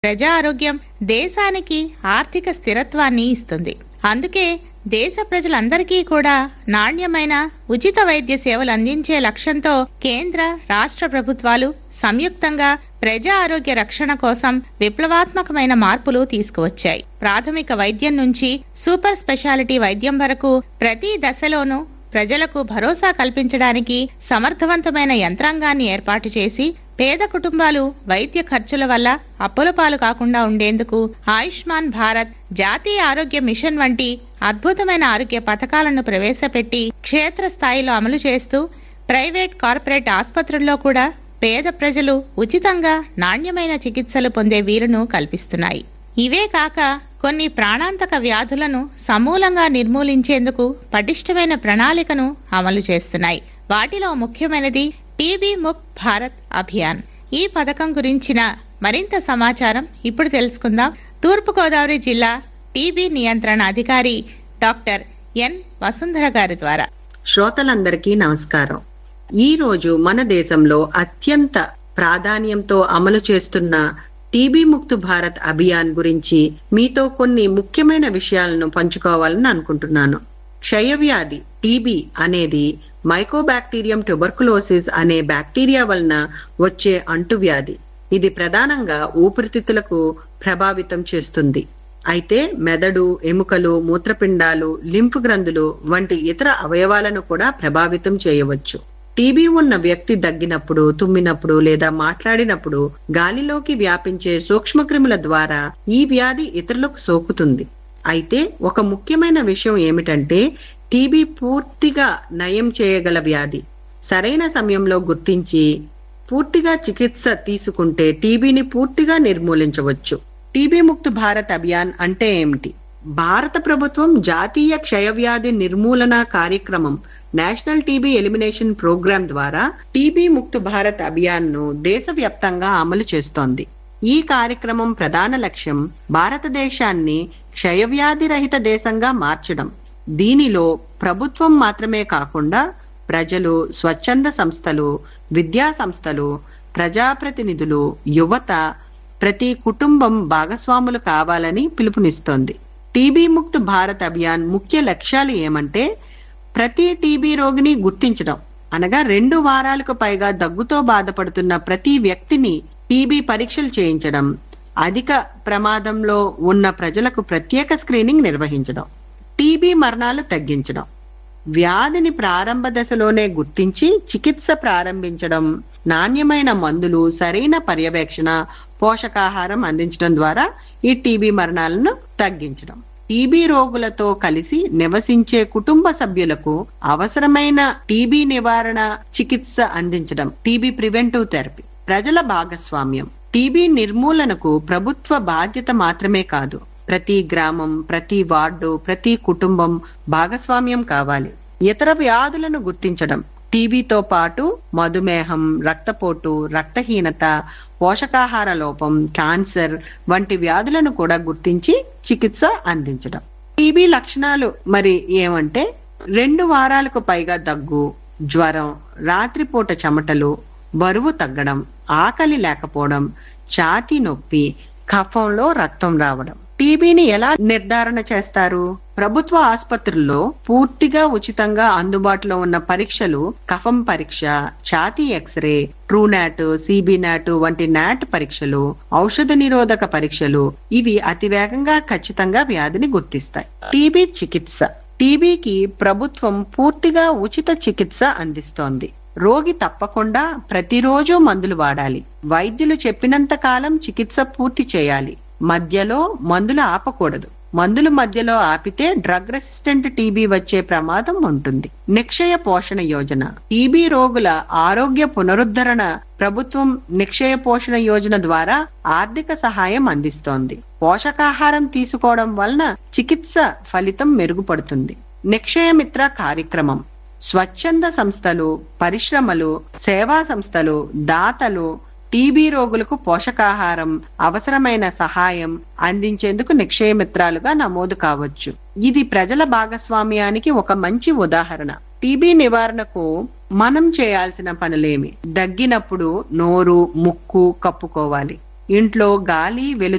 ప్రజా ఆరోగ్యం దేశానికి ఆర్థిక స్థిరత్వాన్ని ఇస్తుంది అందుకే దేశ ప్రజలందరికీ కూడా నాణ్యమైన ఉచిత వైద్య సేవలు అందించే లక్ష్యంతో కేంద్ర రాష్ట్ర ప్రభుత్వాలు సంయుక్తంగా ప్రజా ఆరోగ్య రక్షణ కోసం విప్లవాత్మకమైన మార్పులు తీసుకువచ్చాయి ప్రాథమిక వైద్యం నుంచి సూపర్ స్పెషాలిటీ వైద్యం వరకు ప్రతి దశలోనూ ప్రజలకు భరోసా కల్పించడానికి సమర్థవంతమైన యంత్రాంగాన్ని ఏర్పాటు చేసి పేద కుటుంబాలు వైద్య ఖర్చుల వల్ల అప్పుల పాలు కాకుండా ఉండేందుకు ఆయుష్మాన్ భారత్ జాతీయ ఆరోగ్య మిషన్ వంటి అద్భుతమైన ఆరోగ్య పథకాలను ప్రవేశపెట్టి క్షేత్రస్థాయిలో అమలు చేస్తూ ప్రైవేట్ కార్పొరేట్ ఆసుపత్రుల్లో కూడా పేద ప్రజలు ఉచితంగా నాణ్యమైన చికిత్సలు పొందే వీలును కల్పిస్తున్నాయి ఇవే కాక కొన్ని ప్రాణాంతక వ్యాధులను సమూలంగా నిర్మూలించేందుకు పటిష్టమైన ప్రణాళికను అమలు చేస్తున్నాయి వాటిలో ముఖ్యమైనది టీబీ ముక్త్ భారత్ అభియాన్ ఈ పథకం గురించిన మరింత సమాచారం ఇప్పుడు తెలుసుకుందాం తూర్పుగోదావరి జిల్లా టీబీ నియంత్రణ అధికారి డాక్టర్ ఎన్ వసుంధర గారి ద్వారా శ్రోతలందరికీ నమస్కారం ఈ రోజు మన దేశంలో అత్యంత ప్రాధాన్యంతో అమలు చేస్తున్న టీబీ ముక్తు భారత్ అభియాన్ గురించి మీతో కొన్ని ముఖ్యమైన విషయాలను పంచుకోవాలని అనుకుంటున్నాను క్షయవ్యాధి టీబీ అనేది మైకోబాక్టీరియం ట్యూబర్కులోసిస్ అనే బ్యాక్టీరియా వలన వచ్చే అంటువ్యాధి ఇది ప్రధానంగా ఊపిరితిత్తులకు ప్రభావితం చేస్తుంది అయితే మెదడు ఎముకలు మూత్రపిండాలు లింఫ్ గ్రంథులు వంటి ఇతర అవయవాలను కూడా ప్రభావితం చేయవచ్చు టీబీ ఉన్న వ్యక్తి దగ్గినప్పుడు తుమ్మినప్పుడు లేదా మాట్లాడినప్పుడు గాలిలోకి వ్యాపించే సూక్ష్మక్రిముల ద్వారా ఈ వ్యాధి ఇతరులకు సోకుతుంది అయితే ఒక ముఖ్యమైన విషయం ఏమిటంటే టీబీ పూర్తిగా నయం చేయగల వ్యాధి సరైన సమయంలో గుర్తించి పూర్తిగా చికిత్స తీసుకుంటే టీబీని పూర్తిగా నిర్మూలించవచ్చు టీబీ ముక్త్ భారత్ అభియాన్ అంటే ఏమిటి భారత ప్రభుత్వం జాతీయ క్షయవ్యాధి నిర్మూలన కార్యక్రమం నేషనల్ టీబీ ఎలిమినేషన్ ప్రోగ్రాం ద్వారా టీబీ ముక్త్ భారత్ అభియాన్ ను దేశవ్యాప్తంగా అమలు చేస్తోంది ఈ కార్యక్రమం ప్రధాన లక్ష్యం భారతదేశాన్ని క్షయవ్యాధి రహిత దేశంగా మార్చడం దీనిలో ప్రభుత్వం మాత్రమే కాకుండా ప్రజలు స్వచ్ఛంద సంస్థలు విద్యా సంస్థలు ప్రజాప్రతినిధులు యువత ప్రతి కుటుంబం భాగస్వాములు కావాలని పిలుపునిస్తోంది టీబీ ముక్త్ భారత్ అభియాన్ ముఖ్య లక్ష్యాలు ఏమంటే ప్రతి టీబీ రోగిని గుర్తించడం అనగా రెండు వారాలకు పైగా దగ్గుతో బాధపడుతున్న ప్రతి వ్యక్తిని టీబీ పరీక్షలు చేయించడం అధిక ప్రమాదంలో ఉన్న ప్రజలకు ప్రత్యేక స్క్రీనింగ్ నిర్వహించడం టీబీ మరణాలు తగ్గించడం వ్యాధిని ప్రారంభ దశలోనే గుర్తించి చికిత్స ప్రారంభించడం నాణ్యమైన మందులు సరైన పర్యవేక్షణ పోషకాహారం అందించడం ద్వారా ఈ టీబీ మరణాలను తగ్గించడం టీబీ రోగులతో కలిసి నివసించే కుటుంబ సభ్యులకు అవసరమైన టీబీ నివారణ చికిత్స అందించడం టీబీ ప్రివెంటివ్ థెరపీ ప్రజల భాగస్వామ్యం టీబీ నిర్మూలనకు ప్రభుత్వ బాధ్యత మాత్రమే కాదు ప్రతి గ్రామం ప్రతి వార్డు ప్రతి కుటుంబం భాగస్వామ్యం కావాలి ఇతర వ్యాధులను గుర్తించడం టీబీతో పాటు మధుమేహం రక్తపోటు రక్తహీనత పోషకాహార లోపం క్యాన్సర్ వంటి వ్యాధులను కూడా గుర్తించి చికిత్స అందించడం టీబీ లక్షణాలు మరి ఏమంటే రెండు వారాలకు పైగా దగ్గు జ్వరం రాత్రిపూట చెమటలు బరువు తగ్గడం ఆకలి లేకపోవడం ఛాతీ నొప్పి కఫంలో రక్తం రావడం టీబీని ఎలా నిర్ధారణ చేస్తారు ప్రభుత్వ ఆసుపత్రుల్లో పూర్తిగా ఉచితంగా అందుబాటులో ఉన్న పరీక్షలు కఫం పరీక్ష ఛాతీ ఎక్స్రే ట్రూనాట్ సిబినాట్ వంటి నాట్ పరీక్షలు ఔషధ నిరోధక పరీక్షలు ఇవి అతివేగంగా ఖచ్చితంగా వ్యాధిని గుర్తిస్తాయి టీబీ చికిత్స టీబీకి ప్రభుత్వం పూర్తిగా ఉచిత చికిత్స అందిస్తోంది రోగి తప్పకుండా ప్రతిరోజు మందులు వాడాలి వైద్యులు చెప్పినంత కాలం చికిత్స పూర్తి చేయాలి మధ్యలో మందులు ఆపకూడదు మందులు మధ్యలో ఆపితే డ్రగ్ రెసిస్టెంట్ టీబీ వచ్చే ప్రమాదం ఉంటుంది నిక్షయ పోషణ యోజన టీబీ రోగుల ఆరోగ్య పునరుద్ధరణ ప్రభుత్వం నిక్షయ పోషణ యోజన ద్వారా ఆర్థిక సహాయం అందిస్తోంది పోషకాహారం తీసుకోవడం వలన చికిత్స ఫలితం మెరుగుపడుతుంది నిక్షయమిత్ర కార్యక్రమం స్వచ్ఛంద సంస్థలు పరిశ్రమలు సేవా సంస్థలు దాతలు టీబీ రోగులకు పోషకాహారం అవసరమైన సహాయం అందించేందుకు నిక్షయమిత్రాలుగా నమోదు కావచ్చు ఇది ప్రజల భాగస్వామ్యానికి ఒక మంచి ఉదాహరణ టీబీ నివారణకు మనం చేయాల్సిన పనులేమి దగ్గినప్పుడు నోరు ముక్కు కప్పుకోవాలి ఇంట్లో గాలి వెలుతురు